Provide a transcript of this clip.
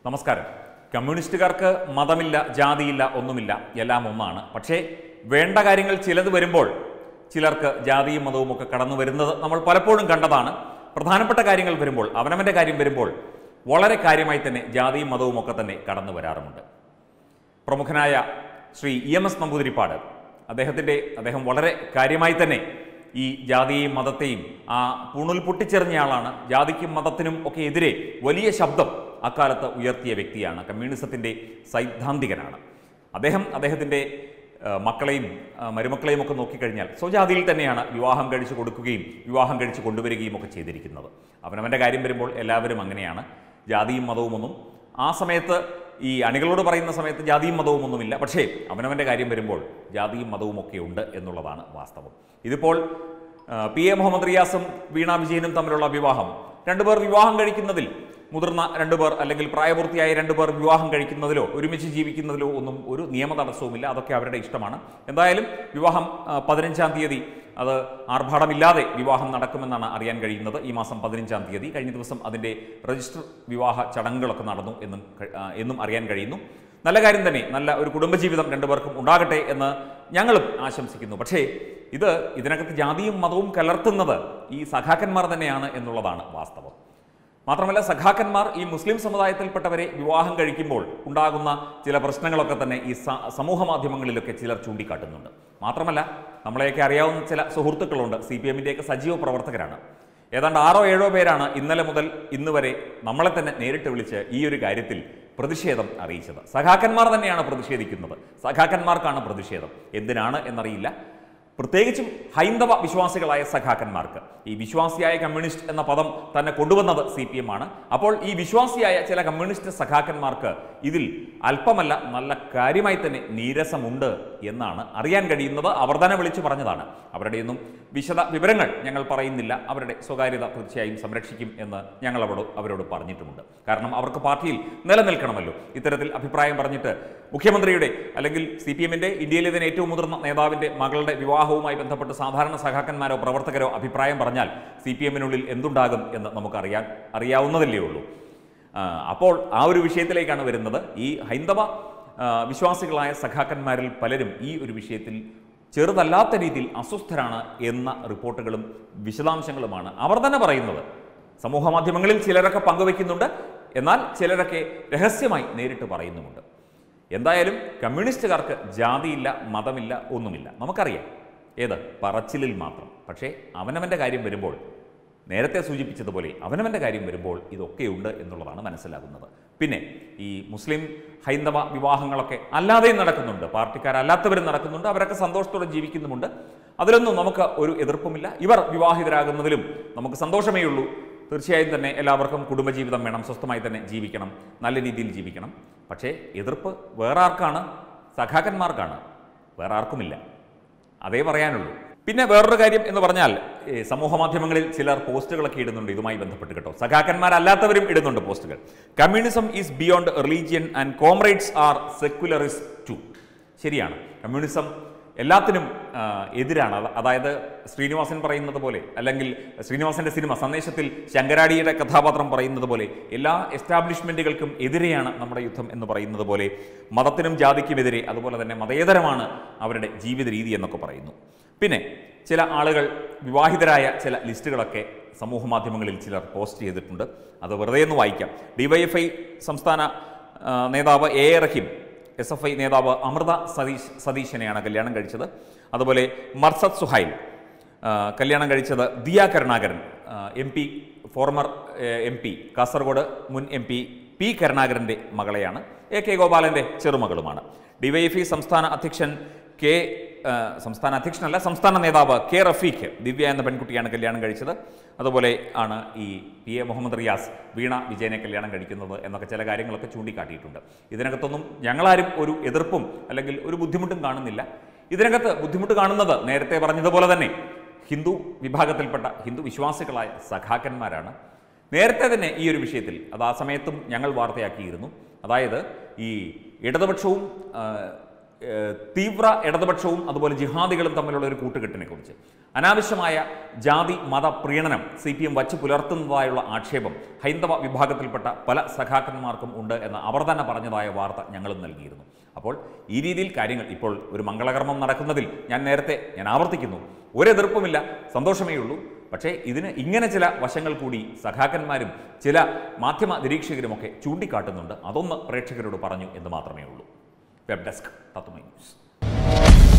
നമസ്കാരം കമ്മ്യൂണിസ്റ്റുകാർക്ക് മതമില്ല ജാതിയില്ല ഒന്നുമില്ല എല്ലാം ഒന്നാണ് പക്ഷേ വേണ്ട കാര്യങ്ങൾ ചിലത് വരുമ്പോൾ ചിലർക്ക് ജാതിയും മതവും ഒക്കെ കടന്നു വരുന്നത് നമ്മൾ പലപ്പോഴും കണ്ടതാണ് പ്രധാനപ്പെട്ട കാര്യങ്ങൾ വരുമ്പോൾ അവനവൻ്റെ കാര്യം വരുമ്പോൾ വളരെ കാര്യമായി തന്നെ ജാതിയും മതവും ഒക്കെ തന്നെ കടന്നു വരാറുമുണ്ട് പ്രമുഖനായ Shri E M S Namboodiripad അദ്ദേഹത്തിൻ്റെ അദ്ദേഹം വളരെ കാര്യമായി തന്നെ ഈ ജാതിയെയും മതത്തെയും ആ പൂണുൽ പൊട്ടിച്ചെറിഞ്ഞയാളാണ് ജാതിക്കും മതത്തിനും ഒക്കെ എതിരെ വലിയ ശബ്ദം അക്കാലത്ത് ഉയർത്തിയ വ്യക്തിയാണ് കമ്മ്യൂണിസത്തിൻ്റെ സൈദ്ധാന്തികനാണ് അദ്ദേഹം അദ്ദേഹത്തിൻ്റെ ആ, മക്കളെയും ആ, മരുമക്കളെയും ഒക്കെ നോക്കിക്കഴിഞ്ഞാൽ സ്വജാതിയിൽ തന്നെയാണ് വിവാഹം കഴിച്ചു കൊടുക്കുകയും വിവാഹം കഴിച്ചു കൊണ്ടുവരികയും ഒക്കെ ചെയ്തിരിക്കുന്നത് അവനവൻ്റെ കാര്യം വരുമ്പോൾ എല്ലാവരും അങ്ങനെയാണ് ജാതിയും മതവും ഒന്നും ആ സമയത്ത് ഈ അണികളോട് പറയുന്ന സമയത്ത് ജാതിയും മതവും ഒന്നുമില്ല പക്ഷേ അവനവൻ്റെ കാര്യം വരുമ്പോൾ ജാതിയും മതവും ഒക്കെ ഉണ്ട് എന്നുള്ളതാണ് വാസ്തവം ഇതിപ്പോൾ ആ, പി എ മുഹമ്മദ് റിയാസും വീണ വിജയനും തമ്മിലുള്ള വിവാഹം രണ്ടുപേർ വിവാഹം കഴിക്കുന്നതിൽ മുതിർന്ന രണ്ടുപേർ അല്ലെങ്കിൽ പ്രായപൂർത്തിയായ രണ്ടുപേർ വിവാഹം കഴിക്കുന്നതിലോ ഒരുമിച്ച് ജീവിക്കുന്നതിലോ ഒന്നും ഒരു നിയമ തടസ്സവുമില്ല അതൊക്കെ അവരുടെ ഇഷ്ടമാണ് എന്തായാലും വിവാഹം ആ, പതിനഞ്ചാം തീയതി അത് ആർഭാടമില്ലാതെ വിവാഹം നടക്കുമെന്നാണ് അറിയാൻ കഴിയുന്നത് ഈ മാസം പതിനഞ്ചാം തീയതി കഴിഞ്ഞ ദിവസം അതിൻ്റെ രജിസ്റ്റർ വിവാഹ ചടങ്ങുകളൊക്കെ നടന്നു എന്നും ക- ആ, എന്നും അറിയാൻ കഴിയുന്നു നല്ല കാര്യം തന്നെ നല്ല ഒരു കുടുംബജീവിതം രണ്ടുപേർക്കും ഉണ്ടാകട്ടെ എന്ന് ഞങ്ങളും ആശംസിക്കുന്നു പക്ഷേ ഇത് ഇതിനകത്ത് ജാതിയും മതവും കലർത്തുന്നത് ഈ സഖാക്കന്മാർ തന്നെയാണ് എന്നുള്ളതാണ് വാസ്തവം മാത്രമല്ല സഖാക്കന്മാർ ഈ മുസ്ലിം സമുദായത്തിൽപ്പെട്ടവരെ വിവാഹം കഴിക്കുമ്പോൾ ഉണ്ടാകുന്ന ചില പ്രശ്നങ്ങളൊക്കെ തന്നെ ഈ സ- സമൂഹ മാധ്യമങ്ങളിലൊക്കെ ചിലർ ചൂണ്ടിക്കാട്ടുന്നുണ്ട് മാത്രമല്ല നമ്മളെയൊക്കെ അറിയാവുന്ന ചില സുഹൃത്തുക്കളുണ്ട് സി പി എമ്മിൻ്റെയൊക്കെ സജീവ പ്രവർത്തകരാണ് ഏതാണ്ട് ആറോ ഏഴോ പേരാണ് ഇന്നലെ മുതൽ ഇന്ന് വരെ നമ്മളെ തന്നെ നേരിട്ട് വിളിച്ച് ഈ ഒരു കാര്യത്തിൽ പ്രതിഷേധം അറിയിച്ചത് സഖാക്കന്മാർ തന്നെയാണ് പ്രതിഷേധിക്കുന്നത് സഖാക്കന്മാർക്കാണ് പ്രതിഷേധം എന്തിനാണ് എന്നറിയില്ല പ്രത്യേകിച്ചും ഹൈന്ദവ വിശ്വാസികളായ സഖാക്കന്മാർക്ക് ഈ വിശ്വാസിയായ കമ്മ്യൂണിസ്റ്റ് എന്ന പദം തന്നെ കൊണ്ടുവന്നത് സി പി എം ആണ് അപ്പോൾ ഈ വിശ്വാസിയായ ചില കമ്മ്യൂണിസ്റ്റ് സഖാക്കന്മാർക്ക് ഇതിൽ അല്പമല്ല നല്ല കാര്യമായി തന്നെ നീരസമുണ്ട് എന്നാണ് അറിയാൻ കഴിയുന്നത് അവർ തന്നെ വിളിച്ചു പറഞ്ഞതാണ് അവരുടെയൊന്നും വിശദ വിവരങ്ങൾ ഞങ്ങൾ പറയുന്നില്ല അവരുടെ സ്വകാര്യത തീർച്ചയായും സംരക്ഷിക്കും എന്ന് ഞങ്ങൾ അവരോട് അവരോട് പറഞ്ഞിട്ടുമുണ്ട് കാരണം അവർക്ക് പാർട്ടിയിൽ നിലനിൽക്കണമല്ലോ ഇത്തരത്തിൽ അഭിപ്രായം പറഞ്ഞിട്ട് മുഖ്യമന്ത്രിയുടെ അല്ലെങ്കിൽ സി പി എമ്മിൻ്റെ ഇന്ത്യയിലെ തന്നെ ഏറ്റവും മുതിർന്ന നേതാവിൻ്റെ മകളുടെ വിവാഹവുമായി ബന്ധപ്പെട്ട് സാധാരണ സഖാക്കന്മാരോ പ്രവർത്തകരോ അഭിപ്രായം പറഞ്ഞാൽ സി പി എമ്മിനുള്ളിൽ എന്തുണ്ടാകും എന്ന് നമുക്കറിയാൻ അറിയാവുന്നതല്ലേ ഉള്ളൂ ആ, അപ്പോൾ ആ ഒരു വിഷയത്തിലേക്കാണ് വരുന്നത് ഈ ഹൈന്ദവ ആ, വിശ്വാസികളായ സഖാക്കന്മാരിൽ പലരും ഈ ഒരു വിഷയത്തിൽ ചെറുതല്ലാത്ത രീതിയിൽ അസ്വസ്ഥരാണ് എന്ന റിപ്പോർട്ടുകളും വിശദാംശങ്ങളുമാണ് അവർ തന്നെ പറയുന്നത് സമൂഹ മാധ്യമങ്ങളിൽ ചിലരൊക്കെ പങ്കുവയ്ക്കുന്നുണ്ട് എന്നാൽ ചിലരൊക്കെ രഹസ്യമായി നേരിട്ട് പറയുന്നുമുണ്ട് എന്തായാലും കമ്മ്യൂണിസ്റ്റുകാർക്ക് ജാതിയില്ല മതമില്ല ഒന്നുമില്ല നമുക്കറിയാം ഏത് പറച്ചിലിൽ മാത്രം പക്ഷേ അവനവൻ്റെ കാര്യം വരുമ്പോൾ നേരത്തെ സൂചിപ്പിച്ചതുപോലെ അവനവൻ്റെ കാര്യം വരുമ്പോൾ ഇതൊക്കെയുണ്ട് എന്നുള്ളതാണ് മനസ്സിലാകുന്നത് പിന്നെ ഈ മുസ്ലിം ഹൈന്ദവ വിവാഹങ്ങളൊക്കെ അല്ലാതെയും നടക്കുന്നുണ്ട് പാർട്ടിക്കാരല്ലാത്തവരും നടക്കുന്നുണ്ട് അവരൊക്കെ സന്തോഷത്തോടെ ജീവിക്കുന്നുമുണ്ട് അതിലൊന്നും നമുക്ക് ഒരു എതിർപ്പുമില്ല ഇവർ വിവാഹിതരാകുന്നതിലും നമുക്ക് സന്തോഷമേ ഉള്ളൂ തീർച്ചയായും തന്നെ എല്ലാവർക്കും കുടുംബജീവിതം വേണം സ്വസ്ഥമായി തന്നെ ജീവിക്കണം നല്ല രീതിയിൽ ജീവിക്കണം പക്ഷേ എതിർപ്പ് വേറെ ആർക്കാണ് സഖാക്കന്മാർക്കാണ് വേറെ ആർക്കുമില്ല അതേ പറയാനുള്ളൂ പിന്നെ വേറൊരു കാര്യം എന്ന് പറഞ്ഞാൽ ഈ സമൂഹ മാധ്യമങ്ങളിൽ ചിലർ പോസ്റ്റുകളൊക്കെ ഇടുന്നുണ്ട് ഇതുമായി ബന്ധപ്പെട്ട് കേട്ടോ സഖാക്കന്മാരല്ലാത്തവരും ഇടുന്നുണ്ട് പോസ്റ്റുകൾ communism is beyond religion and comrades are secularist too ശരിയാണ് കമ്മ്യൂണിസം എല്ലാത്തിനും ആ, എതിരാണ് അത് അതായത് ശ്രീനിവാസൻ പറയുന്നത് പോലെ അല്ലെങ്കിൽ ശ്രീനിവാസന്റെ സിനിമ സന്ദേശത്തിൽ ശങ്കരാടിയുടെ കഥാപാത്രം പറയുന്നത് പോലെ എല്ലാ എസ്റ്റാബ്ലിഷ്മെന്റുകൾക്കും എതിരെയാണ് നമ്മുടെ യുദ്ധം എന്ന് പറയുന്നത് പോലെ മതത്തിനും ജാതിക്കുമെതിരെ അതുപോലെ തന്നെ മതേതരമാണ് അവരുടെ ജീവിത രീതി എന്നൊക്കെ പറയുന്നു പിന്നെ ചില ആളുകൾ വിവാഹിതരായ ചില ലിസ്റ്റുകളൊക്കെ സമൂഹ മാധ്യമങ്ങളിൽ ചിലർ പോസ്റ്റ് ചെയ്തിട്ടുണ്ട് അത് വെറുതെ ഒന്ന് വായിക്കാം ഡിവൈഎഫ്ഐ സംസ്ഥാന ആ, നേതാവ് A A Rahim S F I നേതാവ് അമൃത സതീഷ് സതീശനെയാണ് കല്യാണം കഴിച്ചത് അതുപോലെ മർസദ് സുഹൈൽ ആ, കല്യാണം കഴിച്ചത് Diya Karunakaran M P former M P Kasaragod മുൻ എം പി പി കരുണാകരൻ്റെ മകളെയാണ് എ കെ ഗോപാലൻ്റെ ചെറുമകളുമാണ് ഡിവൈഎഫ്ഇ സംസ്ഥാന അധ്യക്ഷൻ കെ ആ, സംസ്ഥാന അധ്യക്ഷനല്ല സംസ്ഥാന നേതാവ് കെ റഫീഖ് ദിവ്യ എന്ന പെൺകുട്ടിയാണ് കല്യാണം കഴിച്ചത് അതുപോലെ ആണ് ഈ പി എ മുഹമ്മദ് റിയാസ് വീണ വിജയനെ കല്യാണം കഴിക്കുന്നത് എന്നൊക്കെ ചില കാര്യങ്ങളൊക്കെ ചൂണ്ടിക്കാട്ടിയിട്ടുണ്ട് ഇതിനകത്തൊന്നും ഞങ്ങളാരും ഒരു എതിർപ്പും അല്ലെങ്കിൽ ഒരു ബുദ്ധിമുട്ടും കാണുന്നില്ല ഇതിനകത്ത് ബുദ്ധിമുട്ട് കാണുന്നത് നേരത്തെ പറഞ്ഞതുപോലെ തന്നെ ഹിന്ദു വിഭാഗത്തിൽപ്പെട്ട ഹിന്ദു വിശ്വാസികളായ സഖാക്കന്മാരാണ് നേരത്തെ തന്നെ ഈ ഒരു വിഷയത്തിൽ അത് ആ സമയത്തും ഞങ്ങൾ വാർത്തയാക്കിയിരുന്നു അതായത് ഈ ഇടതുപക്ഷവും ആ, ഏഹ്, തീവ്ര ഇടതുപക്ഷവും അതുപോലെ ജിഹാദികളും തമ്മിലുള്ള ഒരു കൂട്ടുകെട്ടിനെ കുറിച്ച് അനാവശ്യമായ ജാതി മത പ്രീണനം സി പി എം വച്ച് പുലർത്തുന്നതായുള്ള ആക്ഷേപം ഹൈന്ദവ വിഭാഗത്തിൽപ്പെട്ട പല സഖാക്കന്മാർക്കും ഉണ്ട് എന്ന് അവർ തന്നെ പറഞ്ഞതായ വാർത്ത ഞങ്ങളും നൽകിയിരുന്നു അപ്പോൾ ഈ രീതിയിൽ കാര്യങ്ങൾ ഇപ്പോൾ ഒരു മംഗളകർമ്മം നടക്കുന്നതിൽ ഞാൻ നേരത്തെ ഞാൻ ആവർത്തിക്കുന്നു ഒരെതിർപ്പുമില്ല സന്തോഷമേ ഉള്ളൂ പക്ഷേ ഇതിന് ഇങ്ങനെ ചില വശങ്ങൾ കൂടി സഖാക്കന്മാരും ചില മാധ്യമ നിരീക്ഷകരുമൊക്കെ ചൂണ്ടിക്കാട്ടുന്നുണ്ട് അതൊന്ന് പ്രേക്ഷകരോട് പറഞ്ഞു എന്ന് മാത്രമേ ഉള്ളൂ വെബ് ഡെസ്ക് തത്വമൈ ന്യൂസ്